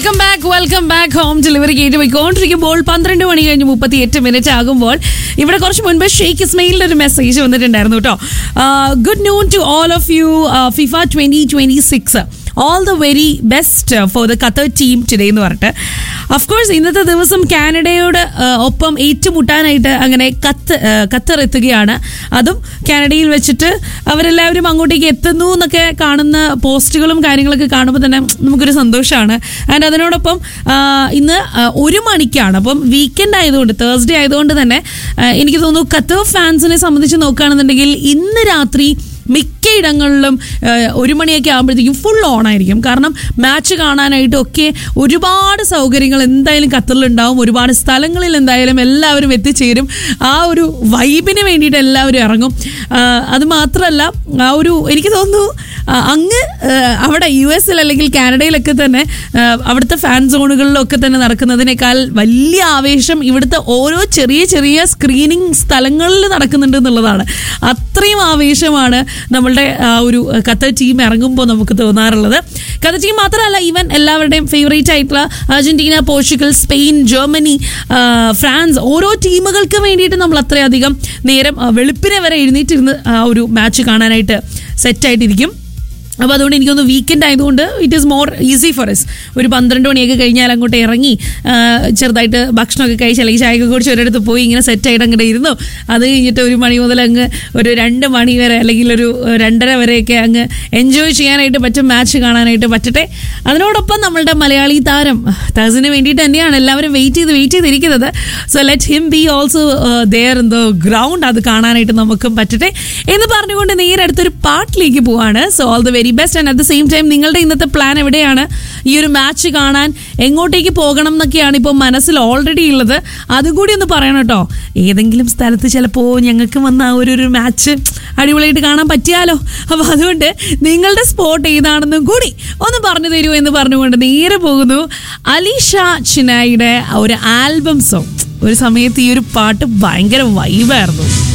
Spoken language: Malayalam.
welcome back welcome back home delivery കേട്ട് പോയിക്കൊണ്ടിരിക്കുമ്പോൾ പന്ത്രണ്ട് മണി കഴിഞ്ഞ് മുപ്പത്തി എട്ട് മിനിറ്റ് ആകുമ്പോൾ ഇവിടെ കുറച്ച് മുൻപ് ഷെയ്ഖ് ഇസ്മയിലിന്റെ ഒരു മെസ്സേജ് വന്നിട്ടുണ്ടായിരുന്നു കേട്ടോ good noon to all of you FIFA twenty twenty six all the very best for the Qatar team today എന്ന് പറഞ്ഞിട്ട് അഫ്കോഴ്സ് ഇന്നത്തെ ദിവസം കാനഡയോട് ആ, ഒപ്പം ഏറ്റുമുട്ടാനായിട്ട് അങ്ങനെ ഖത്ത് ആ, ഖത്തർ എത്തുകയാണ് അതും കാനഡയിൽ വെച്ചിട്ട് അവരെല്ലാവരും അങ്ങോട്ടേക്ക് എത്തുന്നു എന്നൊക്കെ കാണുന്ന പോസ്റ്റുകളും കാര്യങ്ങളൊക്കെ കാണുമ്പോൾ തന്നെ നമുക്കൊരു സന്തോഷമാണ് ആൻഡ് അതിനോടൊപ്പം ആ, ഇന്ന് ആ, ഒരു മണിക്കാണ് അപ്പം വീക്കെൻഡ് ആയതുകൊണ്ട് തേഴ്സ്ഡേ ആയതുകൊണ്ട് തന്നെ ആ, എനിക്ക് തോന്നുന്നു ഖത്തർ ഫാൻസിനെ സംബന്ധിച്ച് നോക്കുകയാണെന്നുണ്ടെങ്കിൽ ഇന്ന് രാത്രി മിക്ക ഇടങ്ങളിലും ആ, ഒരു മണിയൊക്കെ ആകുമ്പോഴത്തേക്കും ഫുൾ ഓൺ ആയിരിക്കും കാരണം മാച്ച് കാണാനായിട്ടും ഒക്കെ ഒരുപാട് സൗകര്യങ്ങൾ എന്തായാലും ഖത്തറിലുണ്ടാവും ഒരുപാട് സ്ഥലങ്ങളിൽ എന്തായാലും എല്ലാവരും എത്തിച്ചേരും ആ ഒരു വൈബിന് വേണ്ടിയിട്ട് എല്ലാവരും ഇറങ്ങും ആ, അത് മാത്രമല്ല ആ ഒരു എനിക്ക് തോന്നുന്നു ആ, അങ്ങ് ആ, അവിടെ യു എസിൽ അല്ലെങ്കിൽ കാനഡയിലൊക്കെ തന്നെ ആ, അവിടുത്തെ ഫാൻ സോണുകളിലൊക്കെ തന്നെ നടക്കുന്നതിനേക്കാൾ വലിയ ആവേശം ഇവിടുത്തെ ഓരോ ചെറിയ ചെറിയ സ്ക്രീനിങ് സ്ഥലങ്ങളിൽ നടക്കുന്നുണ്ട് എന്നുള്ളതാണ് അത്രയും ആവേശമാണ് നമ്മളുടെ ആ ഒരു ഖത്തർ ടീം ഇറങ്ങുമ്പോൾ നമുക്ക് തോന്നാറുള്ളത് ഖത്തർ ടീം മാത്രമല്ല ഈവൻ എല്ലാവരുടെയും ഫേവറേറ്റ് ആയിട്ടുള്ള അർജന്റീന പോർച്ചുഗൽ സ്പെയിൻ ജർമ്മനി ആ, ഫ്രാൻസ് ഓരോ ടീമുകൾക്ക് വേണ്ടിയിട്ട് നമ്മൾ അത്രയധികം നേരം ആ, വെളുപ്പിനെ വരെ എഴുന്നേറ്റിരുന്ന് ആ ഒരു മാച്ച് കാണാനായിട്ട് സെറ്റായിട്ടിരിക്കും അപ്പോൾ അതുകൊണ്ട് എനിക്കൊന്ന് വീക്കെൻഡ് ആയതുകൊണ്ട് it is more easy for us ഒരു പന്ത്രണ്ട് മണിയൊക്കെ കഴിഞ്ഞാൽ അങ്ങോട്ട് ഇറങ്ങി ആ, ചെറുതായിട്ട് ഭക്ഷണമൊക്കെ കഴിച്ച് അല്ലെങ്കിൽ ചായയൊക്കെ കുടിച്ച് ഒരിടത്ത് പോയി ഇങ്ങനെ സെറ്റായിട്ട് അങ്ങോട്ട് ഇരുന്നു അത് കഴിഞ്ഞിട്ട് ഒരു മണി മുതൽ അങ്ങ് ഒരു രണ്ട് മണി വരെ അല്ലെങ്കിൽ ഒരു രണ്ടര വരെയൊക്കെ അങ്ങ് എൻജോയ് ചെയ്യാനായിട്ട് പറ്റും മാച്ച് കാണാനായിട്ട് പറ്റട്ടെ അതിനോടൊപ്പം നമ്മളുടെ മലയാളി താരം തസിന് വേണ്ടിയിട്ട് തന്നെയാണ് എല്ലാവരും വെയിറ്റ് ചെയ്ത് വെയിറ്റ് ചെയ്തിരിക്കുന്നത് so let him be also there in the ground അത് കാണാനായിട്ട് നമുക്കും പറ്റട്ടെ എന്ന് പറഞ്ഞുകൊണ്ട് നേരെ അടുത്തൊരു പാട്ടിലേക്ക് പോവാണ് so all the very best and at the same time നിങ്ങളുടെ ഇന്നത്തെ പ്ലാൻ എവിടെയാണ് ഈ ഒരു മാച്ച് കാണാൻ എങ്ങോട്ടേക്ക് പോകണം എന്നൊക്കെയാണ് ഇപ്പോൾ മനസ്സിൽ ഓൾറെഡി ഉള്ളത് അതും കൂടി ഒന്ന് പറയണം കേട്ടോ ഏതെങ്കിലും സ്ഥലത്ത് ചിലപ്പോൾ ഞങ്ങൾക്ക് വന്ന ആ ഒരു ഒരു മാച്ച് അടിപൊളിയായിട്ട് കാണാൻ പറ്റിയാലോ അപ്പോൾ അതുകൊണ്ട് നിങ്ങളുടെ സ്പോട്ട് ഏതാണെന്നും കൂടി ഒന്ന് പറഞ്ഞു തരൂ എന്ന് പറഞ്ഞുകൊണ്ട് നേരെ പോകുന്നു അലിഷ ചിനായിയുടെ ഒരു ആൽബം സോങ് ഒരു സമയത്ത് ഈ ഒരു പാട്ട് ഭയങ്കര വൈബായിരുന്നു